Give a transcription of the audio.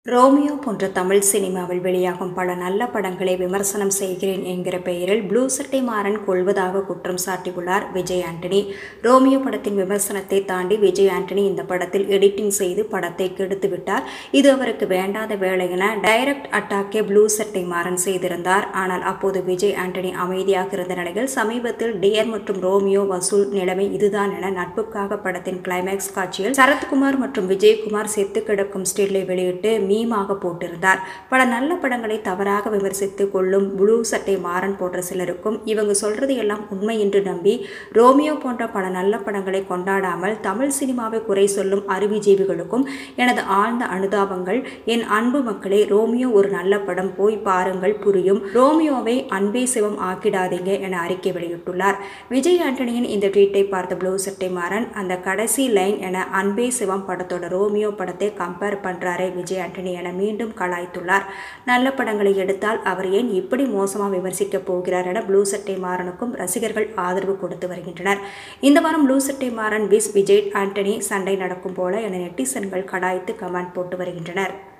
Romeo போன்ற தமிழ் சினிமாவில் வெளியாகும் பல நல்ல படங்களை விமர்சனம் செய்கிறேன் என்கிற பெயரில் ப்ளூ சட்டை மாறன் கொள்வதாக குற்றம் சாட்டியுள்ளார் விஜய் ஆண்டனி ரோமியோ படத்தின் விமர்சனத்தை தாண்டி விஜய் ஆண்டனி இந்த படத்தில் எடிட்டிங் செய்து படத்தை கெடுத்து விட்டார் இது அவருக்கு வேண்டாத வேலை என டைரக்ட் அட்டாக்கே ப்ளூ சட்டை மாறன் செய்திருந்தார் ஆனால் அப்போது விஜய் ஆண்டனி அமைதியாக இருந்த நிலையில் சமீபத்தில் டியர் மற்றும் ரோமியோ வசூல் நிலைமை இதுதான் என நட்புக்காக படத்தின் கிளைமேக்ஸ் காட்சியில் சரத்குமார் மற்றும் விஜயகுமார் செத்து கிடக்கும் ஸ்டில்லை வெளியிட்டு மீமாக போட்டிருந்தார் பல நல்ல படங்களை தவறாக விமர்சித்து கொள்ளும் ப்ளூ சட்டை மாறன் போன்ற சிலருக்கும் இவங்க சொல்றது எல்லாம் உண்மை என்று நம்பி ரோமியோ போன்ற பல நல்ல படங்களை கொண்டாடாமல் தமிழ் சினிமாவை குறை சொல்லும் அறிவுஜீவிகளுக்கும் எனது ஆழ்ந்த அனுதாபங்கள் என் அன்பு மக்களே ரோமியோ ஒரு நல்ல படம் போய் பாருங்கள் புரியும் ரோமியோவை அன்பே சிவம் ஆக்கிடாதீங்க என அறிக்கை வெளியிட்டுள்ளார் விஜய் ஆண்டனியின் இந்த ட்வீட்டை பார்த்த ப்ளூ சட்டை மாறன் அந்த கடைசி லைன் என அன்பே சிவம் படத்தோட ரோமியோ படத்தை கம்பேர் பண்றாரே விஜய் ஆண்டனி என மீண்டும் கலாய்த்துள்ளார் நல்ல படங்களை எடுத்தால் அவர் ஏன் இப்படி மோசமாக விமர்சிக்க போகிறார் என ப்ளூ சட்டை மாறனுக்கும் ரசிகர்கள் ஆதரவு கொடுத்து வருகின்றனர் இந்த வாரம் ப்ளூ சட்டை மாறன் விஸ் விஜய் ஆண்டனி சண்டை நடக்கும் போல என நெட்டிசன்கள் கடாய்த்து கமெண்ட் போட்டு வருகின்றனர்